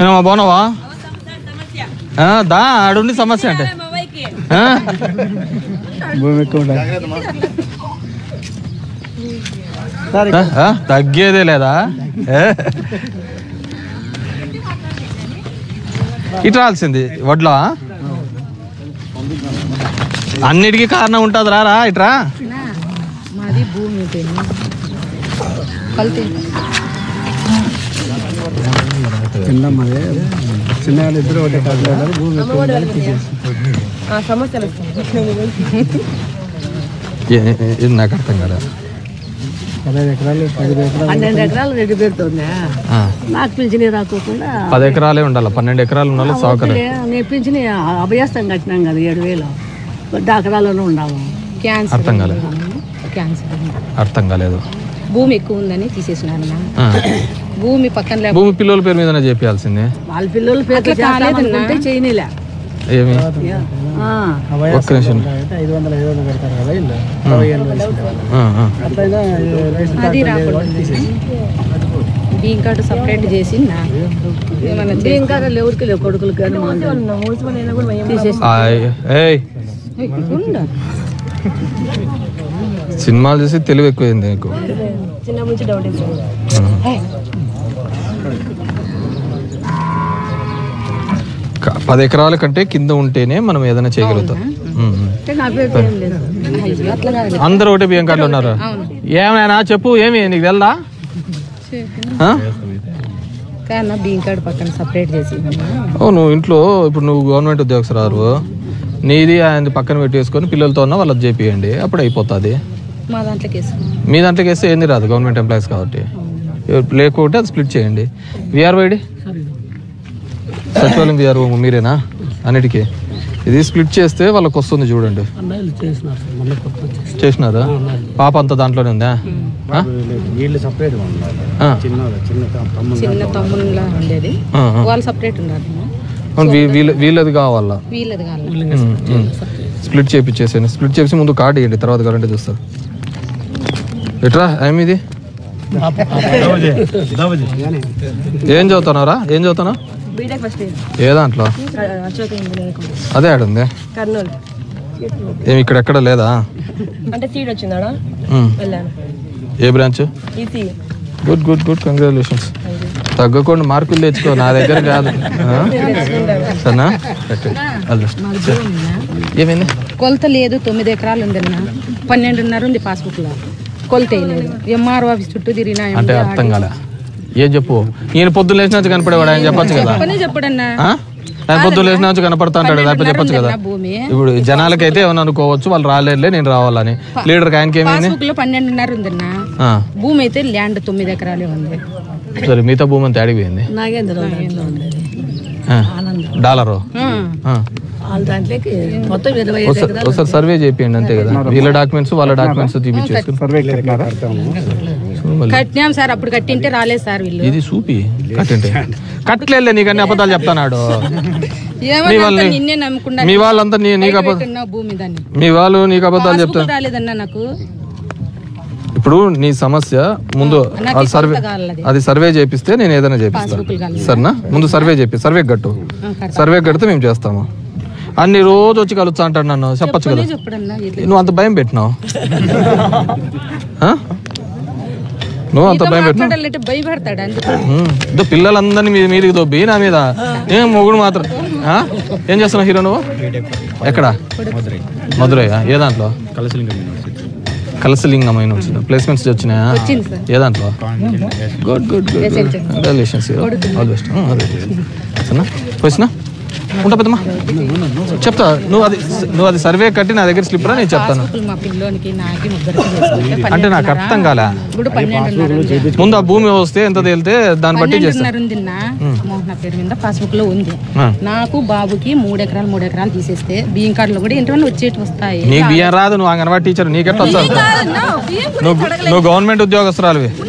ఏమమ్మా బాగున్నావా ఆ, దా ఆడుండి సమస్య అంటే ఆ? భూమి ఎక్కువ ఉండాలి ఆ, ఆ, తగ్గేదే లేదా ఏ? ఇటు రాల్సింది వడ్లా అన్నిటికీ కారణం ఉంటుంది రా రా ఇట్రా మాది భూమి ఉంటుంది కల్తీ కింద మాది చిన్న వాళ్ళు ఇద్దరు ఒకటే కాదు కదా, భూమి ఎక్కువ ఉండాలి తీసేసి. సమస్యలు ఏ- ఏ- ఇది నాకు అర్థం కదా పదహైదు ఎకరాలు పది ఎకరాలు పన్నెండు ఎకరాలు రెడ్డి పెడుతుందా ఆ, నాకు పింఛని రాకోకుండా పది ఎకరాలే ఉండాలి పన్నెండు ఎకరాలు ఉన్న వాళ్ళు సౌకర్యం నేను పింఛని అభయాస్తం కట్టినాం కదా ఏడు వేలు డాకరాలోనే ఉండాము క్యాన్సర్ అర్థం కాలేదు క్యాన్సర్ అర్థం కాలేదు భూమి ఎక్కువ ఉందని తీసేసినారు నా. ఆ. భూమి పక్కన లేక భూమి పిల్లల పేరు మీదనే చేపియాల్సిందే వాళ్ళ పిల్లలు పేర్లు చేస్తామనుకుంటే చేయనిలే ఏమి ఆ. ఒక్క నిమిషం అయితే ఐదు వందల ఐదు వందలు కడతారు కదా ఇల్లు అరవై ఏళ్ళు వయసు వాళ్ళు. ఆ, ఆ. అట్లయినా ఈ రేషన్ అది కార్డు లేదు కాబట్టి రాకూడదు తీసేసి బియ్యం కార్డు సపరేట్ చేసి నా. ఏమన్నా చే- ఇంకా ఎవరికి లేవు కొడుకులు కానీ తీసేసి ఆయ్, ఏయ్ ఏయ్, ఉండు. సినిమాలు చూసి తెలివి ఎక్కువైంది నీకు చిన్న నుంచి డౌట్ ఏయ్, క- పది ఎకరాల కంటే కింద ఉంటేనే మనం ఏదైనా చేయగలుగుతాం ఉమ్, ఉమ్. నా పేరు ఏం లేదు అయ్యో, అట్లా కాదు అందరూ ఒకటే బియ్యం కార్డులు ఉన్నారు ఏమైనా చెప్పు ఏమి నీకు తెల్దా ఆ? కానీ బియ్యం కార్డు పక్కన సపరేట్ చేసి అవును ఇంట్లో ఇప్పుడు నువ్వు గవర్నమెంట్ ఉద్యోగస్తురాలు నీది ఆయన పక్కన పెట్టేసుకొని పిల్లలతో ఉన్న వాళ్ళది చేపియండి అప్పుడు అయిపోతుంది మా దాంట్లోకి వేసుకున్నాం మీ దాంట్లోకి వేస్తే ఏంది రాదు గవర్నమెంట్ ఎంప్లాయీస్ కాబట్టి ఎవరు లేకుంటే అది స్ప్లిట్ చేయండి విఆర్ వైడి సచివాలయం విఆర్ మీరేనా అన్నిటికీ ఇది స్ప్లిట్ చేస్తే వాళ్ళకి వస్తుంది చూడండి అన్నయ్యలు చేసినారు సార్ మళ్ళీ కొత్త వచ్చేసి చేసినారా పాప అంతా దాంట్లోనే ఉందా ఆ? వీళ్ళు సపరేట్గా ఉండాలి ఆ. చిన్న చిన్న తమ్ముడు చిన్న తమ్ముళ్ళ ఉండేది ఆ, ఆ. వాళ్ళు సపరేట్ ఉన్నారు అవును, వీ- వీళ్ళ వీళ్ళది కావాలా వీళ్ళది కాదు ఉమ్, ఉమ్. స్ప్లిట్ చేపించేసాను స్ప్లిట్ చేసి ముందు కార్డు ఇవ్వండి తర్వాత కావాలంటే చూస్తారు ఎట్రా ఏమి ఇది ఏం చదువుతున్నారా ఏం చదువుతున్నావు బీటెక్ ఫస్ట్ ఇయర్ ఏ దాంట్లో అశోక్ ఇంజనీరింగ్ కాలేజ్ అదే ఆడుంది కర్నూలు ఏమి ఇక్కడ ఎక్కడ లేదా అంటే సీట్ వచ్చిందాడా ఉమ్. వెళ్ళాను ఏ branch EC good good good congratulations తగ్గకుండా మార్కులు తెచ్చుకో నా దగ్గర కాదు ఆ? సరేనా పెట్టండి. All the best. ఏమైంది కొలత లేదు తొమ్మిది ఎకరాలు ఉందన్న పన్నెండున్నర ఉంది పాస్బుక్ లో కొలత వేయలేదు ఎంఆర్ఓ ఆఫీస్ చుట్టూ తిరిగినా అంటే అర్థం కాలే ఏం చెప్పు ఈయన పొద్దున్న లేచినట్టు కనపడేవాడు ఆయన చెప్పొచ్చు కదా పని చెప్పడన్నా ఆ? ఆయన పొద్దున్న లేచినట్టు కనపడతా అంటాడు లేకపోతే చెప్పొచ్చు కదా నా భూమి ఇప్పుడు జనాలకైతే ఏమని అనుకోవచ్చు వాళ్ళు రాలేదులే నేను రావాలని లీడర్కి ఆయనకి ఏమైంది పాస్బుక్ లో పన్నెండున్నర ఉందన్న ఆ, భూమి అయితే ల్యాండ్ తొమ్మిది ఎకరాలే ఉంది సరే మిగతా భూమి అంతా అడిగిపోయింది నాగేంద్ర దాంట్లో ఉండేది ఆ, డాలరు ఆ. ఆ. వాళ్ళ దాంట్లోకి మొత్తం ఇరవై ఐదు ఒకసారి ఒకసారి సర్వే చేపియండి అంతే కదా వీళ్ళ డాక్యుమెంట్స్ వాళ్ళ డాక్యుమెంట్స్ చూపించేసుకుని సర్వే కట్టినారా కట్టినాం సార్ అప్పుడు కట్టింటే రాలేదు సార్ వీళ్ళు ఇది చూపి కట్టింటే కట్టలేదులే నీకు అన్ని అబద్ధాలు చెప్తానాడు ఏమన్నా వాళ్ళని- నిన్నే నమ్ముకున్నా మీ వాళ్ళంతా నీ నీకు అబద్ధ పెట్టిన భూమి దాన్ని మీ వాళ్ళు నీకు అబద్ధాలు చెప్తారు పాస్బుక్ రాలేదన్నా నాకు ఇప్పుడు నీ సమస్య ముందు నాకు అది సర్వే కొత్త కావాలి. అది సర్వే చేపిస్తే నేను ఏదైనా చేపిస్తాను పాస్బుక్లు కావాలి. సరేనా ముందు సర్వే చేపి సర్వే కట్టు ఆ, కడతా. సర్వే కడితే మేము చేస్తాము అన్ని రోజు వచ్చి కలుస్తా అంటాడు నన్ను చెప్పొచ్చు కదా పనే చెప్పడన్నా ఇట్లా నువ్వు అంత భయం పెట్టినావు ఆ? నువ్వు అంత భయం పెట్టినావు మాట్లాడాలంటే భయపడతాడు అందుకు ఉమ్. ఇదో పిల్లలందరినీ మీ మీదకి దొబ్బి నా మీద ఏం మొగుడు మాత్రం ఆ? ఏం చేస్తున్నావు హీరో నువ్వు ఎక్కడ మధురై ఏ దాంట్లో కలసలింగం అయిన వచ్చింది ప్లేస్మెంట్స్ వచ్చినాయా వచ్చింది సార్. ఏ దాంట్లో good good good congratulations all best సరేనా వచ్చినా ఉంటా పెద్దమ్మా చెప్తా నువ్వు అది నువ్వు అది సర్వే కట్టి నా దగ్గర స్లిప్ రా నేను చెప్తాను పాస్బుక్లు మా పిల్లోనికి నాకి ముగ్గురికి చేసుకుంటే అంటే నాకు అర్థం కాలే ఇప్పుడు పన్నెండున్నర ఉంది. ముందు ఆ భూమి వస్తే ఎంత తేలితే దాన్ని బట్టి చేస్తా పన్నెండున్నర ఉంది నా మోహన పేరు మీద పాస్బుక్ లో ఉంది ఆ. నాకు బాబుకి మూడు ఎకరాలు మూడు ఎకరాలు తీసేస్తే బియ్యం కార్డులో కూడా ఇంటర్వల్ వచ్చేటి వస్తాయి నీకు బియ్యం రాదు నువ్వు అంగన్వాడీ టీచర్ నీకెట్లా వస్తుంది కాదన్నా, బియ్యం కూడా నువ్వు నువ్వు గవర్నమెంట్ ఉద్యోగస్తురాలివి